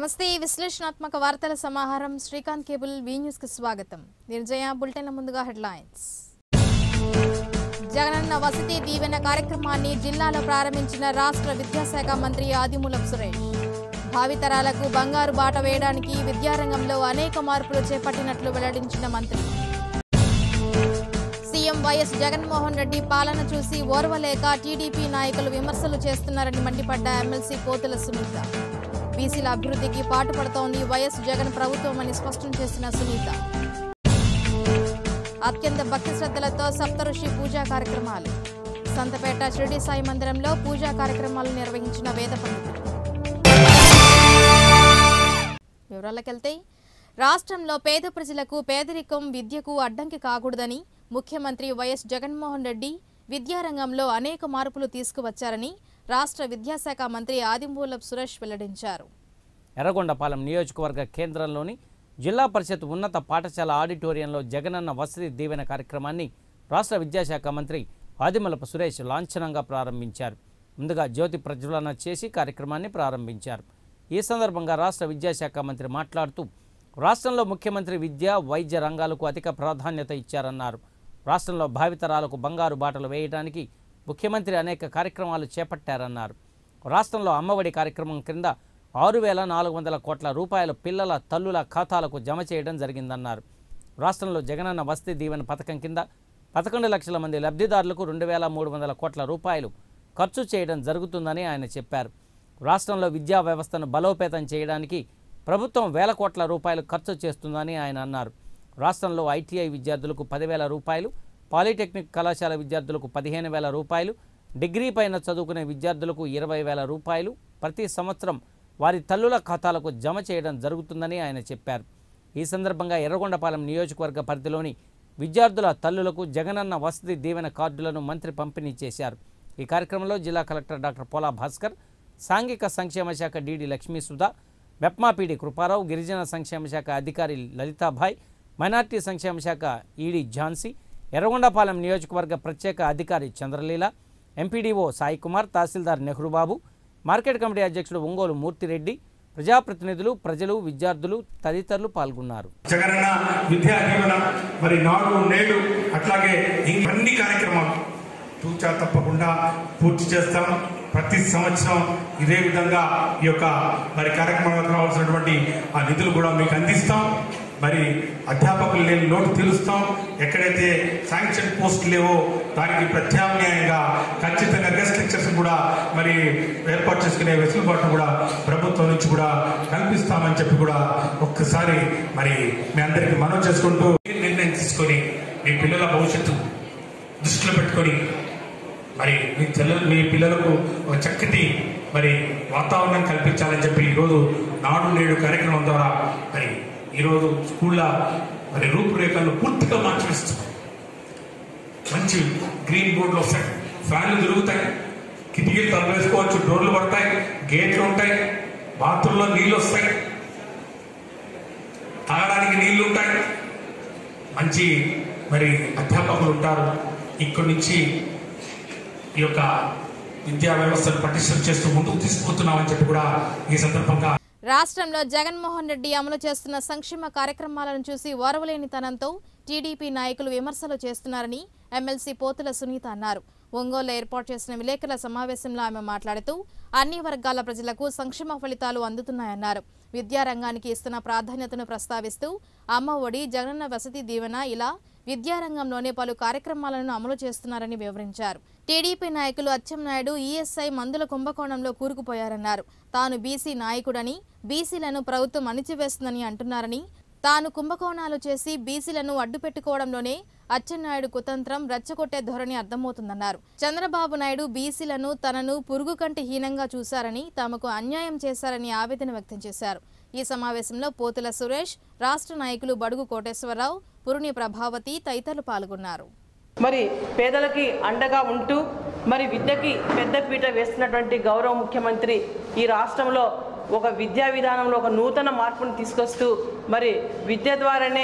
నమస్తే విశ్లేషణాత్మక వార్తల సమాహారం శ్రీకాంత్ కేబుల్ వి న్యూస్ కి స్వాగతం నిర్జయ బులెటిన్ల ముందుగా హెడ్లైన్స్ జగనన్న వసతి దీవెన కార్యక్రమాన్ని జిల్లాలో ప్రారంభించిన రాష్ట్ర విద్యాశాఖ మంత్రి ఆదిమూలపు సురేష్ భావితరాలకు బంగారు బాట వేయడానికి విద్యారంగంలో అనేక మార్పులు చేపట్టినట్లు వెల్లడించిన మంత్రి సీఎం వైఎస్ జగన్మోహన్ రెడ్డి పాలన చూసి ఓర్వలేక టీడీపీ నాయకులు విమర్శలు చేస్తున్నారని మండిపడ్డ ఎమ్మెల్సీ పోతుల సునీత బీసీల అభివృద్ధికి పాటుపడుతోంది వైఎస్ జగన్ ప్రభుత్వం అని స్పష్టం చేసిన సునీత అత్యంత భక్తి శ్రద్ధలతో సప్తఋషి పూజా కార్యక్రమాలు సంతపేట షిరిడి సాయి మందిరంలో పూజా కార్యక్రమాలు నిర్వహించిన వేద పండితులు వివరాలకెళ్తే రాష్ట్రంలో పేద ప్రజలకు పేదరికం విద్యకు అడ్డంకి కాకూడదని ముఖ్యమంత్రి వైఎస్ జగన్మోహన్ రెడ్డి విద్యారంగంలో అనేక మార్పులు తీసుకువచ్చారని రాష్ట్ర విద్యాశాఖ మంత్రి ఆదిమూలపు సురేష్ వెల్లడించారు ఎర్రగొండపాలెం నియోజకవర్గ కేంద్రంలోని జిల్లా పరిషత్ ఉన్నత పాఠశాల ఆడిటోరియంలో జగనన్న వసతి దీవెన కార్యక్రమాన్ని రాష్ట్ర విద్యాశాఖ మంత్రి ఆదిమలపు సురేష్ లాంఛనంగా ప్రారంభించారు ముందుగా జ్యోతి ప్రజ్వలన చేసి కార్యక్రమాన్ని ప్రారంభించారు ఈ సందర్భంగా రాష్ట్ర విద్యాశాఖ మంత్రి మాట్లాడుతూ రాష్ట్రంలో ముఖ్యమంత్రి విద్య వైద్య రంగాలకు అధిక ప్రాధాన్యత ఇచ్చారన్నారు రాష్ట్రంలో భావితరాలకు బంగారు బాటలు వేయడానికి ముఖ్యమంత్రి అనేక కార్యక్రమాలు చేపట్టారన్నారు రాష్ట్రంలో అమ్మఒడి కార్యక్రమం క్రింద ఆరు వేల నాలుగు వందల కోట్ల రూపాయలు పిల్లల తల్లుల ఖాతాలకు జమ చేయడం జరిగిందన్నారు రాష్ట్రంలో జగనన్న వసతి దీవెన పథకం కింద పదకొండు లక్షల మంది లబ్ధిదారులకు రెండు వేల మూడు వందల కోట్ల రూపాయలు ఖర్చు చేయడం జరుగుతుందని ఆయన చెప్పారు రాష్ట్రంలో విద్యా వ్యవస్థను బలోపేతం చేయడానికి ప్రభుత్వం వేల కోట్ల రూపాయలు ఖర్చు చేస్తుందని ఆయన అన్నారు రాష్ట్రంలో ఐటీఐ విద్యార్థులకు పదివేల రూపాయలు పాలిటెక్నిక్ కళాశాల విద్యార్థులకు పదిహేను వేల రూపాయలు డిగ్రీ పైన చదువుకునే విద్యార్థులకు ఇరవై వేల రూపాయలు ప్రతి సంవత్సరం వారి తల్లుల ఖాతాలకు జమ చేయడం జరుగుతుందని ఆయన చెప్పారు ఈ సందర్భంగా ఎర్రగొండపాలెం నియోజకవర్గ పరిధిలోని విద్యార్థుల తల్లులకు జగనన్న వసతి దీవెన కార్డులను మంత్రి పంపిణీ చేశారు ఈ కార్యక్రమంలో జిల్లా కలెక్టర్ డాక్టర్ పోలా భాస్కర్ సాంఘిక సంక్షేమ శాఖ డిడి లక్ష్మీ సుధా మెప్మాపీడి కృపారావు గిరిజన సంక్షేమ శాఖ అధికారి లలితాభాయ్ మైనార్టీ సంక్షేమ శాఖ ఈడీ ఝాన్సీ ఎర్రగొండపాలెం నియోజకవర్గ ప్రత్యేక అధికారి చంద్రలీల ఎంపీడీఓ సాయి కుమార్ తహసీల్దార్ నెహ్రూబాబు మార్కెట్ కమిటీ అధ్యక్షుడు ఒంగోలు మూర్తిరెడ్డి ప్రజాప్రతినిధులు ప్రజలు విద్యార్థులు తదితరులు పాల్గొన్నారు జగనన్న విద్యా దీవెన మరి నాడు నేడు అట్లాగే ఇంక అన్ని కార్యక్రమాలు తూచా తప్పకుండా పూర్తి చేస్తాం ప్రతి సంవత్సరం ఇదే విధంగా ఈ యొక్క మరి కార్యక్రమాలకు రావాల్సినటువంటి ఆ నిధులు కూడా మీకు అందిస్తాం మరి అధ్యాపకులు లేని లోటు తీరుస్తాం ఎక్కడైతే శాంక్షన్ పోస్ట్ లేవో దానికి ప్రత్యామ్నాయంగా ఖచ్చితంగా గెస్ట్ లెక్చర్స్ కూడా మరి ఏర్పాటు చేసుకునే వెసులుబాటు కూడా ప్రభుత్వం నుంచి కూడా కల్పిస్తామని చెప్పి కూడా ఒక్కసారి మరి మీ అందరికి మనవి చేసుకుంటూ నిర్ణయం తీసుకొని మీ పిల్లల భవిష్యత్తు దృష్టిలో పెట్టుకొని మరి మీ పిల్లలు మీ పిల్లలకు ఒక చక్కటి మరి వాతావరణం కల్పించాలని చెప్పి ఈరోజు నాడు నేడు కార్యక్రమం ద్వారా మరి ఈరోజు స్కూళ్ళ మరి రూపురేఖలను పూర్తిగా మార్చివేస్తాం మంచి గ్రీన్ బోర్డులు వస్తాయి ఫ్యాన్లు తిరుగుతాయి కిటికీలు తలవేసుకోవచ్చు డోర్లు పడతాయి గేట్లు ఉంటాయి బాత్రూంలో నీళ్ళు వస్తాయి తాగడానికి నీళ్లు ఉంటాయి మంచి మరి అధ్యాపకులు ఉంటారు ఇక్కడి నుంచి ఈ యొక్క విద్యా వ్యవస్థను పటిష్టం చేస్తూ ముందుకు తీసుకుపోతున్నామని చెప్పి కూడా ఈ సందర్భంగా రాష్ట్రంలో జగన్మోహన్ రెడ్డి అమలు చేస్తున్న సంక్షేమ కార్యక్రమాలను చూసి ఓర్వలేనితనంతో టీడీపీ నాయకులు విమర్శలు చేస్తున్నారని ఎమ్మెల్సీ పోతుల సునీత అన్నారు ఒంగోలులో ఏర్పాటు చేసిన విలేకరుల సమావేశంలో ఆమె మాట్లాడుతూ అన్ని వర్గాల ప్రజలకు సంక్షేమ ఫలితాలు అందుతున్నాయన్నారు విద్యారంగానికి ఇస్తున్న ప్రాధాన్యతను ప్రస్తావిస్తూ అమ్మ ఒడి జగనన్న వసతి దీవెన ఇలా విద్యారంగంలోనే పలు కార్యక్రమాలను అమలు చేస్తున్నారని వివరించారు టీడీపీ నాయకులు అచ్చెన్నాయుడు ఈఎస్ఐ మందుల కుంభకోణంలో కూరుకుపోయారన్నారు తాను బీసీ నాయకుడని బీసీలను ప్రభుత్వం అణిచివేస్తుందని అంటున్నారని తాను కుంభకోణాలు చేసి బీసీలను అడ్డుపెట్టుకోవడంలోనే అచ్చెన్నాయుడు కుతంత్రం రెచ్చగొట్టే ధోరణి అర్థమవుతుందన్నారు చంద్రబాబు నాయుడు బీసీలను తనను పురుగు కంటి హీనంగా చూశారని తమకు అన్యాయం చేశారని ఆవేదన వ్యక్తం చేశారు ఈ సమావేశంలో పోతుల సురేష్ రాష్ట్ర నాయకులు బడుగు కోటేశ్వరరావు పురుని ప్రభావతి తదితరులు పాల్గొన్నారు మరి పేదలకి అండగా ఉంటూ మరి విద్యకి పెద్దపీట వేస్తున్నటువంటి గౌరవ ముఖ్యమంత్రి ఈ రాష్ట్రంలో ఒక విద్యా విధానంలో ఒక నూతన మార్పును తీసుకొస్తూ మరి విద్య ద్వారానే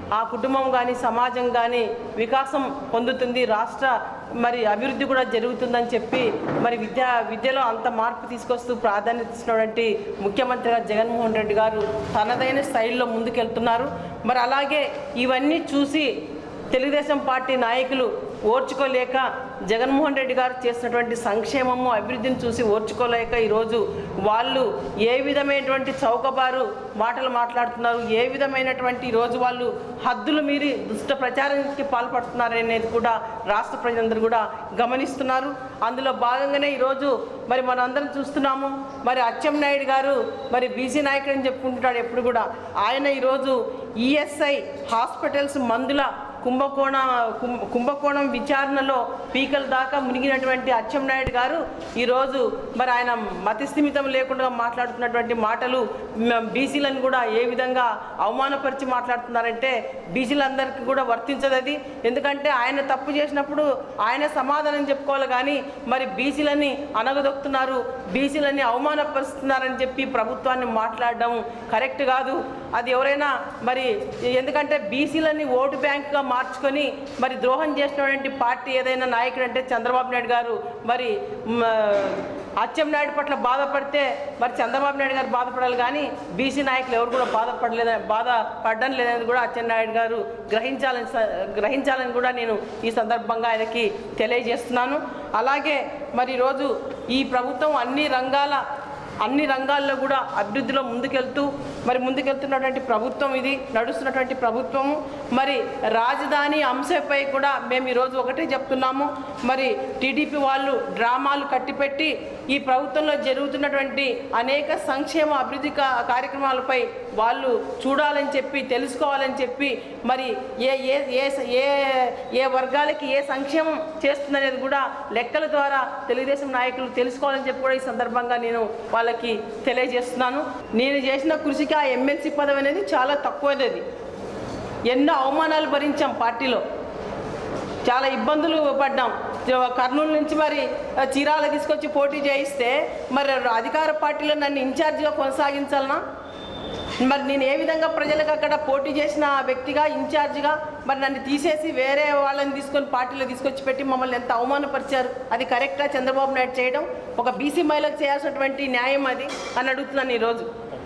ఆ కుటుంబం కానీ సమాజం కానీ వికాసం పొందుతుంది రాష్ట్ర మరి అభివృద్ధి కూడా జరుగుతుందని చెప్పి మరి విద్యా విద్యలో అంత మార్పు తీసుకొస్తూ ప్రాధాన్యత ఇస్తున్నటువంటి ముఖ్యమంత్రిగా జగన్మోహన్ రెడ్డి గారు తనదైన స్టైల్లో ముందుకెళ్తున్నారు మరి అలాగే ఇవన్నీ చూసి తెలుగుదేశం పార్టీ నాయకులు ఓర్చుకోలేక జగన్మోహన్ రెడ్డి గారు చేసినటువంటి సంక్షేమము అభివృద్ధిని చూసి ఓర్చుకోలేక ఈరోజు వాళ్ళు ఏ విధమైనటువంటి చౌకబారు మాటలు మాట్లాడుతున్నారు ఏ విధమైనటువంటి ఈరోజు వాళ్ళు హద్దులు మీరి దుష్ట ప్రచారానికి పాల్పడుతున్నారు అనేది కూడా రాష్ట్ర ప్రజలందరూ కూడా గమనిస్తున్నారు అందులో భాగంగానే ఈరోజు మరి మనందరం చూస్తున్నాము మరి అచ్చెన్నాయుడు గారు మరి బీసీ నాయకుడు అని చెప్పుకుంటున్నాడు ఎప్పుడు కూడా ఆయన ఈరోజు ఈఎస్ఐ హాస్పిటల్స్ మందుల కుంభకోణ కుంభ- కుంభకోణం విచారణలో పీకల దాకా మునిగినటువంటి అచ్చెన్నాయుడు గారు ఈరోజు మరి ఆయన మతిస్థిమితం లేకుండా మాట్లాడుతున్నటువంటి మాటలు మ- బీసీలను కూడా ఏ విధంగా అవమానపరిచి మాట్లాడుతున్నారంటే బీసీలందరికీ కూడా వర్తించదు అది ఎందుకంటే ఆయన తప్పు చేసినప్పుడు ఆయన సమాధానం చెప్పుకోవాలి కానీ మరి బీసీలని అనగదొక్కుతున్నారు బీసీలని అవమానపరుస్తున్నారని చెప్పి ప్రభుత్వాన్ని మాట్లాడడం కరెక్ట్ కాదు అది ఎవరైనా మరి ఎందుకంటే బీసీలని ఓటు బ్యాంక్గా మార్చుకొని మరి ద్రోహం చేసినటువంటి పార్టీ ఏదైనా నాయకుడు అంటే చంద్రబాబు నాయుడు గారు మరి మ, అచ్చెన్నాయుడు పట్ల బాధపడితే మరి చంద్రబాబు నాయుడు గారు బాధపడాలి కానీ బీసీ నాయకులు ఎవరు కూడా బాధపడలేదు బాధపడడం లేదని కూడా అచ్చెన్నాయుడు గారు గ్రహించాలని స- గ్రహించాలని కూడా నేను ఈ సందర్భంగా ఆయనకి తెలియజేస్తున్నాను అలాగే మరి ఈరోజు ఈ ప్రభుత్వం అన్ని రంగాల అన్ని రంగాల్లో కూడా అభివృద్ధిలో ముందుకెళ్తూ మరి ముందుకెళ్తున్నటువంటి ప్రభుత్వం ఇది నడుస్తున్నటువంటి ప్రభుత్వము మరి రాజధాని అంశంపై కూడా మేము ఈరోజు ఒకటే చెప్తున్నాము మరి టీడీపీ వాళ్ళు డ్రామాలు కట్టిపెట్టి ఈ ప్రభుత్వంలో జరుగుతున్నటువంటి అనేక సంక్షేమ అభివృద్ధి కా- కార్యక్రమాలపై వాళ్ళు చూడాలని చెప్పి తెలుసుకోవాలని చెప్పి మరి ఏ ఏ ఏ ఏ ఏ వర్గాలకి ఏ సంక్షేమం చేస్తుందనేది కూడా లెక్కల ద్వారా తెలుగుదేశం నాయకులు తెలుసుకోవాలని చెప్పి కూడా ఈ సందర్భంగా నేను వాళ్ళకి తెలియజేస్తున్నాను నేను చేసిన కృషికి ఆ ఎమ్మెల్సీ పదవి అనేది చాలా తక్కువది ఎన్నో అవమానాలు భరించాం పార్టీలో చాలా ఇబ్బందులు పడ్డాం జ- కర్నూలు నుంచి మరి ఆ, చీరాల తీసుకొచ్చి పోటీ చేయిస్తే మరి అధికార పార్టీలో నన్ను ఇన్ఛార్జిగా కొనసాగించాలనా మరి నేను ఏ విధంగా ప్రజలకు అక్కడ పోటీ చేసిన వ్యక్తిగా ఇన్ఛార్జిగా మరి నన్ను తీసేసి వేరే వాళ్ళని తీసుకొని పార్టీలో తీసుకొచ్చి పెట్టి మమ్మల్ని ఎంత అవమానపరిచారు అది కరెక్టా చంద్రబాబు నాయుడు చేయడం ఒక బీసీ మహిళకు చేయాల్సినటువంటి న్యాయం అది అని అడుగుతున్నాను ఈరోజు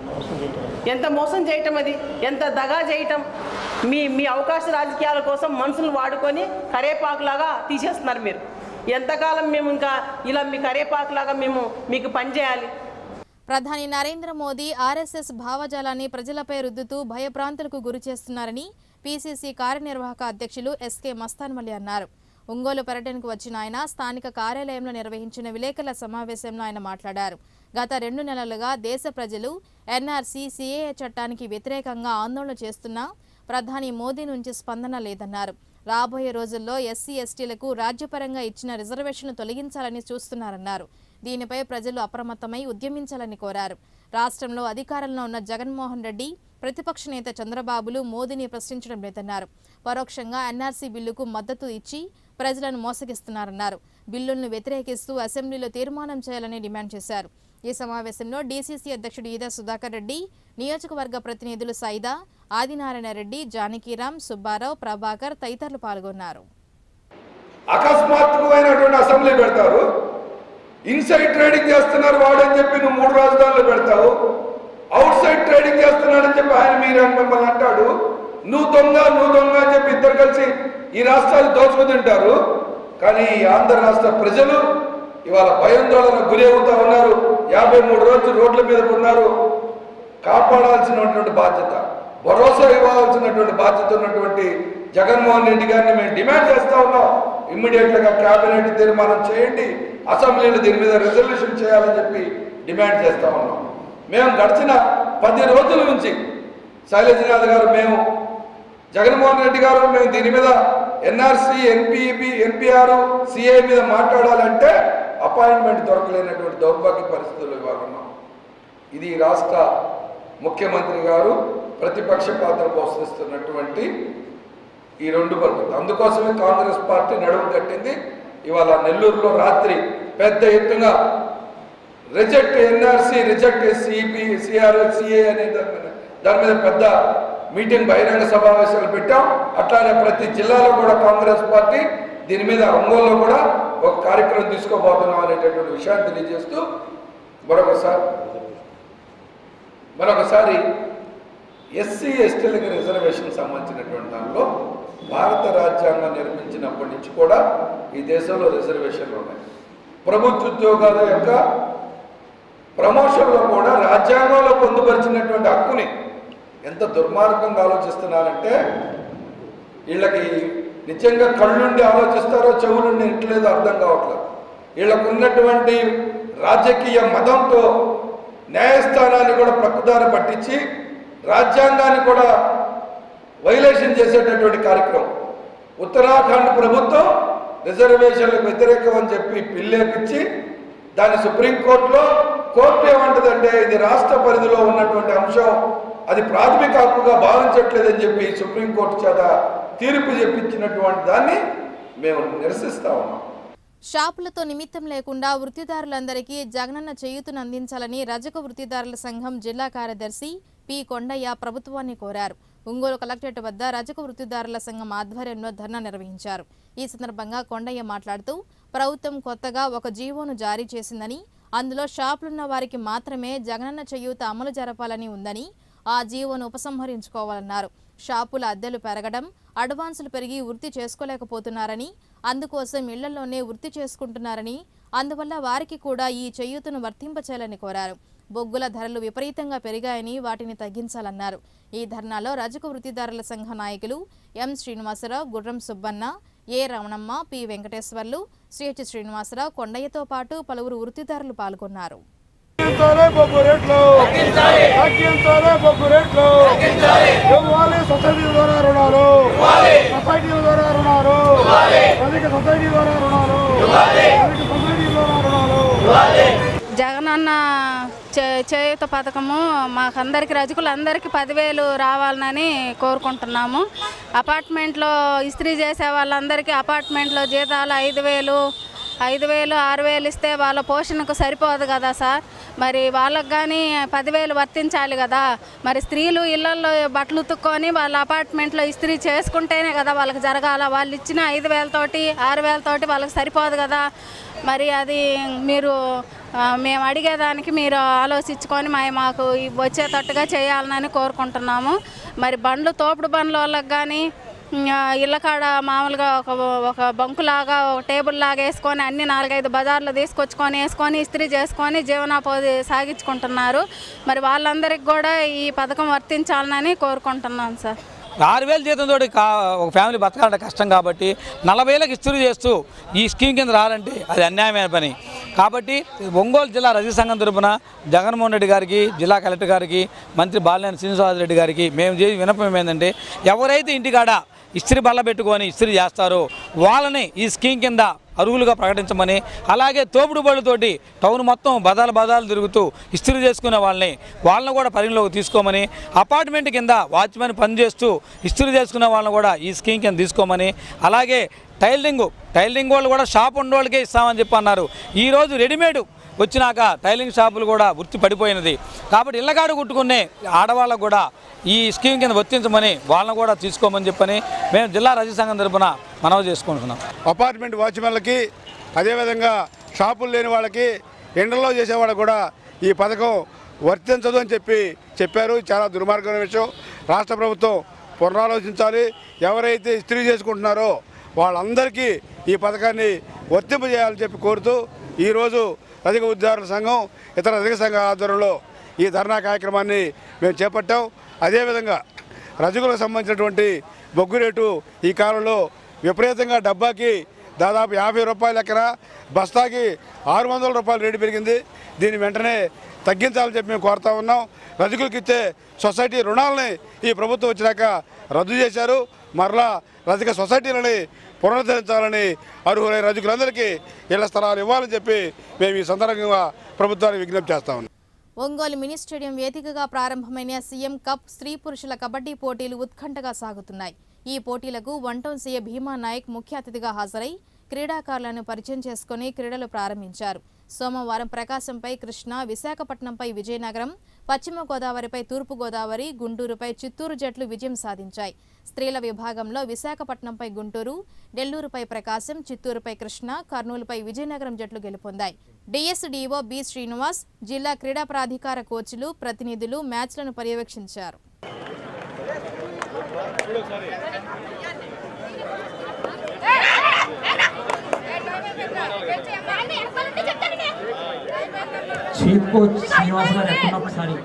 ఎంత మోసం చేయటం అది ఎంత దగా చేయటం మీ మీ అవకాశ రాజకీయాల కోసం మనుషులు వాడుకొని కరేపాకులాగా తీసేస్తున్నారు మీరు ఎంతకాలం మేము ఇంకా ఇలా మీ కరేపాకులాగా మేము మీకు పనిచేయాలి ప్రధాని నరేంద్ర మోదీ ఆర్ఎస్ఎస్ భావజాలాన్ని ప్రజలపై రుద్దుతూ భయభ్రాంతులకు గురి చేస్తున్నారని పీసీసీ కార్యనిర్వాహక అధ్యక్షులు ఎస్కే మస్తాన్మల్లి అన్నారు ఒంగోలు పర్యటనకు వచ్చిన ఆయన స్థానిక కార్యాలయంలో నిర్వహించిన విలేకరుల సమావేశంలో ఆయన మాట్లాడారు గత రెండు నెలలుగా దేశ ప్రజలు ఎన్ఆర్సీ సీఏఏ చట్టానికి వ్యతిరేకంగా ఆందోళన చేస్తున్నా ప్రధాని మోదీ నుంచి స్పందన లేదన్నారు రాబోయే రోజుల్లో ఎస్సీ ఎస్టీలకు రాజ్యపరంగా ఇచ్చిన రిజర్వేషన్లు తొలగించాలని చూస్తున్నారన్నారు దీనిపై ప్రజలు అప్రమత్తమై ఉద్యమించాలని కోరారు రాష్ట్రంలో అధికారంలో ఉన్న జగన్మోహన్ రెడ్డి ప్రతిపక్ష నేత చంద్రబాబులు మోదీని ప్రశ్నించడం లేదన్నారు పరోక్షంగా ఎన్ఆర్సీ బిల్లుకు మద్దతు ఇచ్చి ప్రజలను మోసగిస్తున్నారన్నారు బిల్లులను వ్యతిరేకిస్తూ అసెంబ్లీలో తీర్మానం చేయాలని డిమాండ్ చేశారు ఈ సమావేశంలో డీసీసీ అధ్యక్షుడు ఈదా సుధాకర్ రెడ్డి నియోజకవర్గ ప్రతినిధులు సైదా ఆదినారాయణ రెడ్డి జానకీరాం సుబ్బారావు ప్రభాకర్ తదితరులు పాల్గొన్నారు అకస్మాత్తుకమైనటువంటి అసెంబ్లీ పెడతారు ఇన్సైడ్ ట్రేడింగ్ చేస్తున్నారు వాడని చెప్పి నువ్వు మూడు రాజధానులు పెడతావు అవుట్ సైడ్ ట్రేడింగ్ చేస్తున్నాడని చెప్పి ఆయన మీరు అని మిమ్మల్ని అంటాడు నువ్వు దొంగ నువ్వు దొంగ అని చెప్పి ఇద్దరు కలిసి ఈ రాష్ట్రాలు దోచుకు తింటారు కానీ ఈ ఆంధ్ర రాష్ట్ర ప్రజలు ఇవాళ భయాందోళన గురి అవుతా ఉన్నారు యాభై మూడు రోజులు రోడ్ల మీద ఉన్నారు కాపాడాల్సినటువంటి బాధ్యత భరోసా ఇవ్వాల్సినటువంటి బాధ్యత ఉన్నటువంటి జగన్మోహన్ రెడ్డి గారిని మేము డిమాండ్ చేస్తా ఉన్నాం ఇమ్మీడియట్ గా కేబినెట్ తీర్మానం చేయండి అసెంబ్లీలో దీని మీద రెజల్యూషన్ చేయాలని చెప్పి డిమాండ్ చేస్తా ఉన్నాం మేము గడిచిన పది రోజుల నుంచి శైలజనాథ్ గారు మేము జగన్మోహన్ రెడ్డి గారు మేము దీని మీద ఎన్ఆర్సీ ఎన్పిబి ఎన్పిఆర్ సిఐ మీద మాట్లాడాలంటే అపాయింట్మెంట్ దొరకలేనటువంటి దౌర్భాగ్య పరిస్థితుల్లో ఇవాళ ఉన్నాం ఇది ఈ రాష్ట్ర ముఖ్యమంత్రి గారు ప్రతిపక్ష పాత్ర పోషిస్తున్నటువంటి ఈ రెండు పద్ధతులు అందుకోసమే కాంగ్రెస్ పార్టీ నడుము కట్టింది ఇవాళ నెల్లూరులో రాత్రి పెద్ద ఎత్తున reject NRC reject CP CR CA అనే దాని మీద దాని మీద పెద్ద మీటింగ్ బహిరంగ సమావేశాలు పెట్టాం అట్లానే ప్రతి జిల్లాలో కూడా కాంగ్రెస్ పార్టీ దీని మీద ఒంగోలులో కూడా ఒక కార్యక్రమం తీసుకోబోతున్నాం అనేటటువంటి విషయాన్ని తెలియజేస్తూ మరొకసారి మరొకసారి ఎస్సీ ఎస్టీలకు రిజర్వేషన్ సంబంధించినటువంటి దానిలో భారత రాజ్యాంగం నిర్మించినప్పటి నుంచి కూడా ఈ దేశంలో రిజర్వేషన్లు ఉన్నాయి ప్రభుత్వ ఉద్యోగాల యొక్క ప్రమోషన్లో కూడా రాజ్యాంగంలో పొందుపరిచినటువంటి హక్కుని ఎంత దుర్మార్గంగా ఆలోచిస్తున్నారంటే వీళ్ళకి నిజంగా కళ్ళుండి ఆలోచిస్తారో చెవులుండి ఇంట్లేదో అర్థం కావట్లేదు వీళ్ళకు ఉన్నటువంటి రాజకీయ మతంతో న్యాయస్థానాన్ని కూడా ప్రక్కుదారి పట్టించి రాజ్యాంగాన్ని కూడా వైలేషన్ చేసేటటువంటి కార్యక్రమం ఉత్తరాఖండ్ ప్రభుత్వం రిజర్వేషన్లకు వ్యతిరేకం అని చెప్పి పిల్లేపించి దాన్ని సుప్రీంకోర్టులో కోర్టు ఏమంటదంటే ఇది రాష్ట్ర పరిధిలో ఉన్నటువంటి అంశం అది ప్రాథమిక హక్కుగా భావించట్లేదని చెప్పి సుప్రీంకోర్టు చేత తీర్పు చెప్పించినటువంటి దాన్ని మేము నిరసిస్తా ఉన్నాం షాపులతో నిమిత్తం లేకుండా వృత్తిదారులందరికీ జగనన్న చేయూతను అందించాలని రజక వృత్తిదారుల సంఘం జిల్లా కార్యదర్శి పి కొండయ్య ప్రభుత్వాన్ని కోరారు ఒంగోలు కలెక్టరేట్ వద్ద రజక వృత్తిదారుల సంఘం ఆధ్వర్యంలో ధర్నా నిర్వహించారు ఈ సందర్భంగా కొండయ్య మాట్లాడుతూ ప్రభుత్వం కొత్తగా ఒక జీవోను జారీ చేసిందని అందులో షాపులున్న వారికి మాత్రమే జగనన్న చేయూత అమలు జరపాలని ఉందని ఆ జీవోను ఉపసంహరించుకోవాలన్నారు షాపుల అద్దెలు పెరగడం అడ్వాన్సులు పెరిగి వృత్తి చేసుకోలేకపోతున్నారని అందుకోసం ఇళ్లలోనే వృత్తి చేసుకుంటున్నారని అందువల్ల వారికి కూడా ఈ చేయూతను వర్తింపచేయాలని కోరారు బొగ్గుల ధరలు విపరీతంగా పెరిగాయని వాటిని తగ్గించాలన్నారు ఈ ధర్నాలో రజక వృత్తిదారుల సంఘ నాయకులు M Srinivasarao Gurram Subbanna A Ramanamma P Venkateswarlu Sri H Srinivasarao కొండయ్యతో పాటు పలువురు వృత్తిదారులు పాల్గొన్నారు తగ్గించాలి బొగ్గు రేట్లు తగ్గించాలి బొగ్గు రేట్లు ఇవ్వాలి సొసైటీ ద్వారా రుణాలు సొసైటీ ద్వారా రుణాలు అధిక సొసైటీ ద్వారా రుణాలు అధిక సొసైటీ ద్వారా రుణాలు జగనన్న చే- చేయూత పథకము మాకందరికి రజకులందరికీ పదివేలు రావాలని కోరుకుంటున్నాము అపార్ట్మెంట్లో ఇస్త్రీ చేసే వాళ్ళందరికీ అపార్ట్మెంట్లో జీతాలు ఐదు వేలు ఐదు వేలు ఆరు వేలు ఇస్తే వాళ్ళ పోషణకు సరిపోదు కదా సార్ మరి వాళ్ళకి కానీ పదివేలు వర్తించాలి కదా మరి స్త్రీలు ఇళ్లలో బట్టలు ఉతుక్కొని వాళ్ళ అపార్ట్మెంట్లో ఇస్త్రీ చేసుకుంటేనే కదా వాళ్ళకి జరగాల వాళ్ళు ఇచ్చిన ఐదు వేలతోటి ఆరు వేలతోటి వాళ్ళకి సరిపోదు కదా మరి అది మీరు ఆ, మేము అడిగేదానికి మీరు ఆలోచించుకొని మా మాకు ఇవి వచ్చేటట్టుగా చేయాలని కోరుకుంటున్నాము మరి బండ్లు తోపుడు బండ్ల వాళ్ళకి కానీ ఇళ్ళ కాడ మామూలుగా ఒక ఒక బంకులాగా ఒక టేబుల్ లాగా వేసుకొని అన్ని నాలుగైదు బజార్లు తీసుకొచ్చుకొని వేసుకొని ఇస్త్రీ చేసుకొని జీవనోపాధి సాగించుకుంటున్నారు మరి వాళ్ళందరికీ కూడా ఈ పథకం వర్తించాలని కోరుకుంటున్నాం సార్ ఆరు వేల జీతంతో కా ఒక ఫ్యామిలీ బతకాలంటే కష్టం కాబట్టి నలభై వేలకు ఇస్తులు చేస్తూ ఈ స్కీమ్ కింద రావాలంటే అది అన్యాయమైన పని కాబట్టి ఒంగోలు జిల్లా రజీ సంఘం తరపున జగన్మోహన్ రెడ్డి గారికి జిల్లా కలెక్టర్ గారికి మంత్రి బాలినేని శ్రీనివాస రెడ్డి గారికి మేము చేసి వినపం ఏంటంటే ఎవరైతే ఇంటికాడ ఇస్త్రీ బల్ల పెట్టుకొని ఇస్త్రీ చేస్తారో వాళ్ళని ఈ స్కీమ్ కింద అర్హులుగా ప్రకటించమని అలాగే తోపుడు బళ్ళతోటి టౌన్ మొత్తం బదాలు బదాలు తిరుగుతూ ఇస్త్రీ చేసుకునే వాళ్ళని వాళ్ళని కూడా పరిగణలోకి తీసుకోమని అపార్ట్మెంట్ కింద వాచ్మెన్ పనిచేస్తూ ఇస్త్రీ చేసుకునే వాళ్ళని కూడా ఈ స్కీమ్ కింద తీసుకోమని అలాగే టైలరింగ్ టైలరింగ్ వాళ్ళు కూడా షాప్ ఉన్న వాళ్ళకే ఇస్తామని చెప్పి అన్నారు ఈరోజు రెడీమేడ్ వచ్చినాక టైలింగ్ షాపులు కూడా వృత్తి పడిపోయినది కాబట్టి ఇళ్ళగాడు కుట్టుకునే ఆడవాళ్ళకు కూడా ఈ స్కీమ్ కింద వర్తించమని వాళ్ళని కూడా తీసుకోమని చెప్పని మేము జిల్లా రజీ సంఘం తరపున మనవి చేసుకుంటున్నాం అపార్ట్మెంట్ వాచ్మెన్లకి అదేవిధంగా షాపులు లేని వాళ్ళకి ఎండల్లో చేసే వాళ్ళకి కూడా ఈ పథకం వర్తించదు అని చెప్పి చెప్పారు చాలా దుర్మార్గమైన విషయం రాష్ట్ర ప్రభుత్వం పునరాలోచించాలి ఎవరైతే ఇస్త్రీ చేసుకుంటున్నారో వాళ్ళందరికీ ఈ పథకాన్ని వర్తింపజేయాలని చెప్పి కోరుతూ ఈరోజు అధిక ఉద్యోగుల సంఘం ఇతర అధిక సంఘ ఆధ్వర్యంలో ఈ ధర్నా కార్యక్రమాన్ని మేము చేపట్టాం అదేవిధంగా రజకులకు సంబంధించినటువంటి బొగ్గు రేటు ఈ కాలంలో విపరీతంగా డబ్బాకి దాదాపు యాభై రూపాయల లెక్కన బస్తాకి ఆరు వందల రూపాయలు రేటు పెరిగింది దీన్ని వెంటనే తగ్గించాలని చెప్పి మేము కోరుతా ఉన్నాం రజకులకు ఇచ్చే సొసైటీ రుణాలని ఈ ప్రభుత్వం వచ్చినాక రద్దు చేశారు మరలా రజక సొసైటీలని పునరుద్ధరించాలని అర్హులైన రజకులందరికీ ఇళ్ల స్థలాలు ఇవ్వాలని చెప్పి మేము ఈ సందర్భంగా ప్రభుత్వానికి విజ్ఞప్తి చేస్తా ఉన్నాం ఒంగోలు మినీ స్టేడియం వేదికగా ప్రారంభమైన సీఎం కప్ స్త్రీ పురుషుల కబడ్డీ పోటీలు ఉత్కంఠగా సాగుతున్నాయి ఈ పోటీలకు one town CM Bhima Nayak ముఖ్య అతిథిగా హాజరై క్రీడాకారులను పరిచయం చేసుకుని క్రీడలు ప్రారంభించారు సోమవారం ప్రకాశంపై కృష్ణ విశాఖపట్నంపై విజయనగరం పశ్చిమ గోదావరిపై తూర్పు గోదావరి గుంటూరుపై చిత్తూరు జట్లు విజయం సాధించాయి స్త్రీల విభాగంలో విశాఖపట్నంపై గుంటూరు నెల్లూరుపై ప్రకాశం చిత్తూరుపై కృష్ణ కర్నూలుపై విజయనగరం జట్లు గెలుపొందాయి డిఎస్డిఓ బి శ్రీనివాస్ జిల్లా క్రీడా ప్రాధికార కోచ్లు ప్రతినిధులు మ్యాచ్లను పర్యవేక్షించారు చీఫ్ కోచ్ శ్రీనివాస్ గారు ఎక్కడ ఒకసారి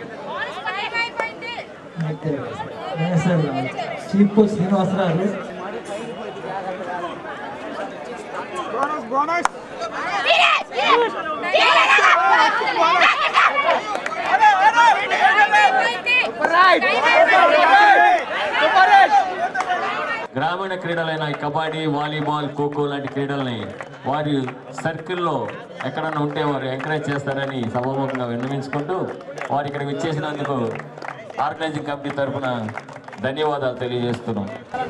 సార్ చీఫ్ కోచ్ శ్రీనివాస్ గారు గ్రామీణ క్రీడలైన ఈ కబడ్డీ వాలీబాల్ ఖోఖో లాంటి క్రీడల్ని వారి సర్కిల్లో ఎక్కడన్నా ఉంటే వారు ఎంకరేజ్ చేస్తారని సభాముఖంగా విన్నవించుకుంటూ వారు ఇక్కడికి వచ్చేసినందుకు ఆర్గనైజింగ్ కమిటీ తరఫున ధన్యవాదాలు తెలియజేస్తున్నాం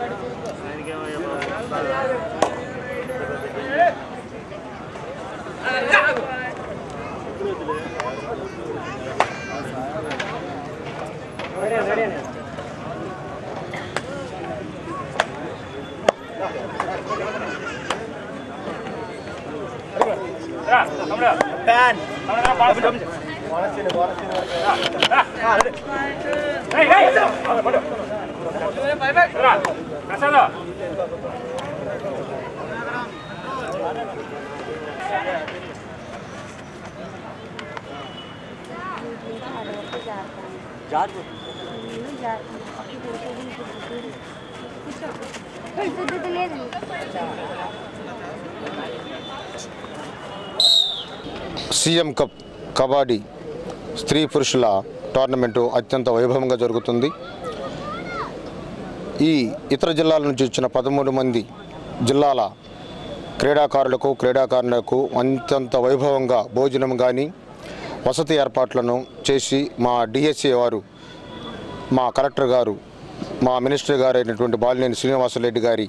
సీఎం కప్ కబడ్డీ స్త్రీ పురుషుల టోర్నమెంటు అత్యంత వైభవంగా జరుగుతుంది ఈ ఇతర జిల్లాల నుంచి వచ్చిన పదమూడు మంది జిల్లాల క్రీడాకారులకు క్రీడాకారులకు అత్యంత వైభవంగా భోజనం కానీ వసతి ఏర్పాట్లను చేసి మా డిఎస్ఏ వారు మా కలెక్టర్ గారు మా మినిస్టర్ గారు అయినటువంటి బాలినేని శ్రీనివాసరెడ్డి గారి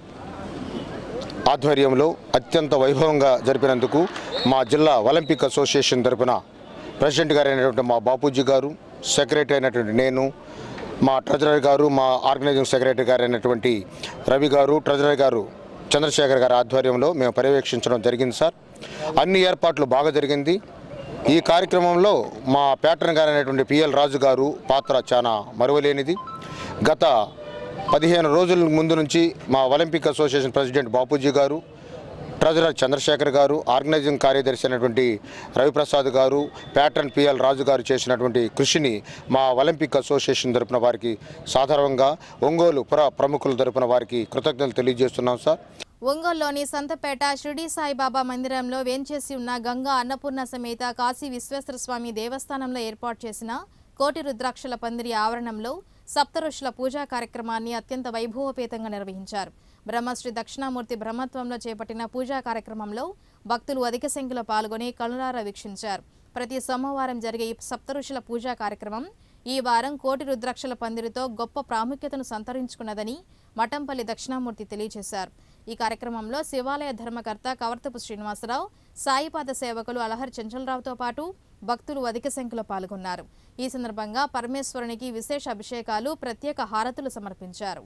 ఆధ్వర్యంలో అత్యంత వైభవంగా జరిపినందుకు మా జిల్లా ఒలింపిక్ అసోసియేషన్ తరపున ప్రెసిడెంట్ గారు అయినటువంటి మా బాపూజీ గారు సెక్రటరీ అయినటువంటి నేను మా ట్రెజరర్ గారు మా ఆర్గనైజింగ్ సెక్రటరీ గారు అయినటువంటి రవి గారు ట్రెజరర్ గారు చంద్రశేఖర్ గారి ఆధ్వర్యంలో మేము పర్యవేక్షించడం జరిగింది సార్ అన్ని ఏర్పాట్లు బాగా జరిగింది ఈ కార్యక్రమంలో మా ప్యాటర్న్ గారు అయినటువంటి పిఎల్ రాజు గారు పాత్ర చాలా మరువలేనిది గత పదిహేను రోజుల ముందు నుంచి మా ఒలింపిక్ అసోసియేషన్ ప్రెసిడెంట్ బాపూజీ గారు ట్రెజరర్ చంద్రశేఖర్ గారు ఆర్గనైజింగ్ కార్యదర్శి అయినటువంటి రవిప్రసాద్ గారు ప్యాటర్న్ పిఎల్ రాజు గారు చేసినటువంటి కృషిని మా ఒలింపిక్ అసోసియేషన్ తరపున వారికి సాధారణంగా ఒంగోలు పుర ప్రముఖుల తరపున వారికి కృతజ్ఞతలు తెలియజేస్తున్నాం సార్ ఒంగోలులోని సంతపేట షిరిడి సాయిబాబా మందిరంలో వేంచేసి ఉన్న గంగా అన్నపూర్ణ సమేత కాశీ విశ్వేశ్వర స్వామి దేవస్థానంలో ఏర్పాటు చేసిన కోటి రుద్రాక్షల పందిరి ఆవరణంలో సప్తఋషుల పూజా కార్యక్రమాన్ని అత్యంత వైభవపేతంగా నిర్వహించారు బ్రహ్మశ్రీ దక్షిణామూర్తి బ్రహ్మత్వంలో చేపట్టిన పూజా కార్యక్రమంలో భక్తులు అధిక సంఖ్యలో పాల్గొని కనులారా వీక్షించారు ప్రతి సోమవారం జరిగే ఈ సప్తఋషుల పూజా కార్యక్రమం ఈ వారం కోటి రుద్రాక్షల పందిరితో గొప్ప ప్రాముఖ్యతను సంతరించుకున్నదని మఠంపల్లి దక్షిణామూర్తి తెలియజేశారు ఈ కార్యక్రమంలో శివాలయ ధర్మకర్త కవర్తపు శ్రీనివాసరావు సాయిపాద సేవకులు అలహరి చెంచలరావుతో పాటు భక్తులు అధిక సంఖ్యలో పాల్గొన్నారు ఈ సందర్భంగా పరమేశ్వరునికి విశేష అభిషేకాలు ప్రత్యేక హారతులు సమర్పించారు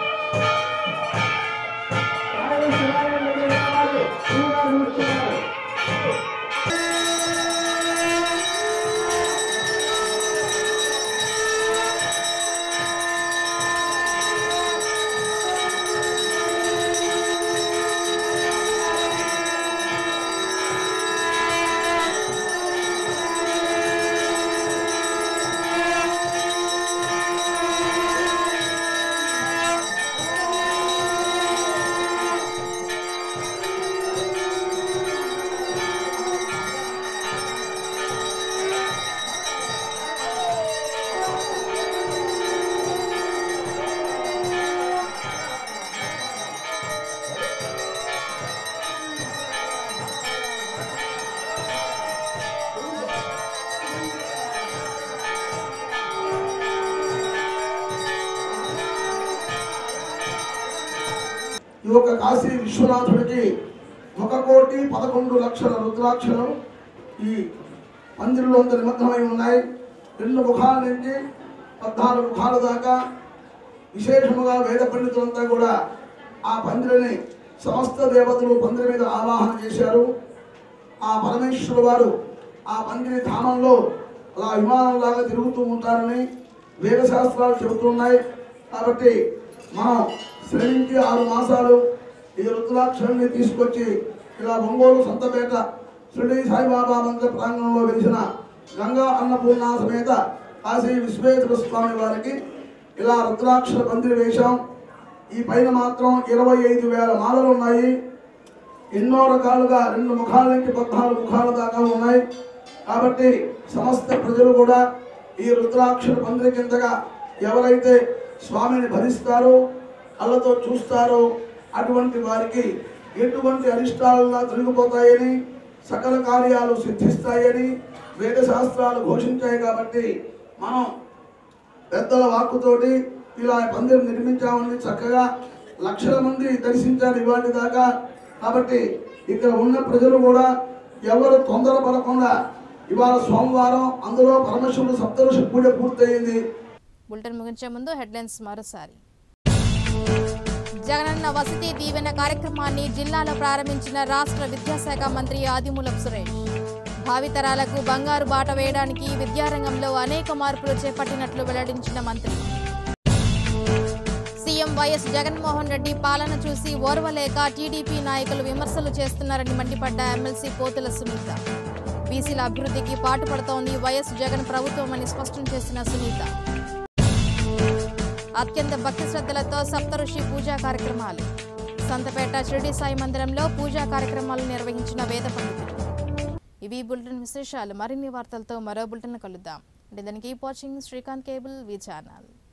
శివాలయం ఈ యొక్క కాశీ విశ్వనాథుడికి ఒక కోటి పదకొండు లక్షల రుద్రాక్షలు ఈ పందిరిలో అంత నిమగ్నమై ఉన్నాయి రెండు ముఖాల నుంచి పద్నాలుగు ముఖాల దాకా విశేషముగా వేద పండితులంతా కూడా ఆ పందిరిని సమస్త దేవతలు పందిరి మీద ఆవాహన చేశారు ఆ పరమేశ్వరుడు వారు ఆ పందిరి ధామంలో అలా విమానంలాగా తిరుగుతూ ఉంటారని వేద శాస్త్రాలు చెబుతున్నాయి కాబట్టి మనం శ్రమించి ఆరు మాసాలు ఈ రుద్రాక్షల్ని తీసుకొచ్చి ఇలా ఒంగోలు సంతపేట షిరిడి సాయిబాబా మందిర ప్రాంగణంలో వెలిసిన గంగా అన్నపూర్ణ సమేత కాశీ విశ్వేశ్వర స్వామి వారికి ఇలా రుద్రాక్షల పందిరి వేశాం ఈ పైన మాత్రం ఇరవై ఐదు వేల మాలలు ఉన్నాయి ఎన్నో రకాలుగా రెండు ముఖాల నుంచి పద్నాలుగు ముఖాల దాకా ఉన్నాయి కాబట్టి సమస్త ప్రజలు కూడా ఈ రుద్రాక్షర పందిరి కిందగా ఎవరైతే స్వామిని భరిస్తారో కళ్ళతో చూస్తారో అటువంటి వారికి ఎటువంటి అరిష్టాలుగా తొలగిపోతాయని సకల కార్యాలు సిద్ధిస్తాయని వేద శాస్త్రాలు ఘోషించాయి కాబట్టి మనం పెద్దల వాక్కుతోటి ఇలా పందిరి నిర్మించామని చక్కగా లక్షల మంది దర్శించారు ఇవాటి దాకా కాబట్టి ఇక్కడ ఉన్న ప్రజలు కూడా ఎవరు తొందరపడకుండా ఇవాళ సోమవారం అందులో పరమశివుడు సప్తఋషి పూజ పూర్తయింది బులెటిన్ ముగించే ముందు హెడ్లైన్స్ మరోసారి జగనన్న వసతి దీవెన కార్యక్రమాన్ని జిల్లాలో ప్రారంభించిన రాష్ట్ర విద్యాశాఖ మంత్రి ఆదిమూలపు సురేష్ భావితరాలకు బంగారు బాట వేయడానికి విద్యారంగంలో అనేక మార్పులు చేపట్టినట్లు వెల్లడించిన మంత్రి సీఎం వైఎస్ జగన్మోహన్ రెడ్డి పాలన చూసి ఓర్వలేక టీడీపీ నాయకులు విమర్శలు చేస్తున్నారని మండిపడ్డ ఎమ్మెల్సీ పోతుల సునీత బీసీల అభివృద్ధికి పాటుపడుతోంది వైఎస్ జగన్ ప్రభుత్వమని స్పష్టం చేసిన సునీత అత్యంత భక్తి శ్రద్ధలతో సప్తఋషి పూజా కార్యక్రమాలు సంతపేట షిరిడి సాయి మందిరంలో పూజా కార్యక్రమాలు నిర్వహించిన వేద పండితులు ఇవి బులెటిన్ విశేషాలు మరిన్ని వార్తలతో మరో బులెటిన్ కలుద్దాం అంటే దానికి watching Srikanth cable V channel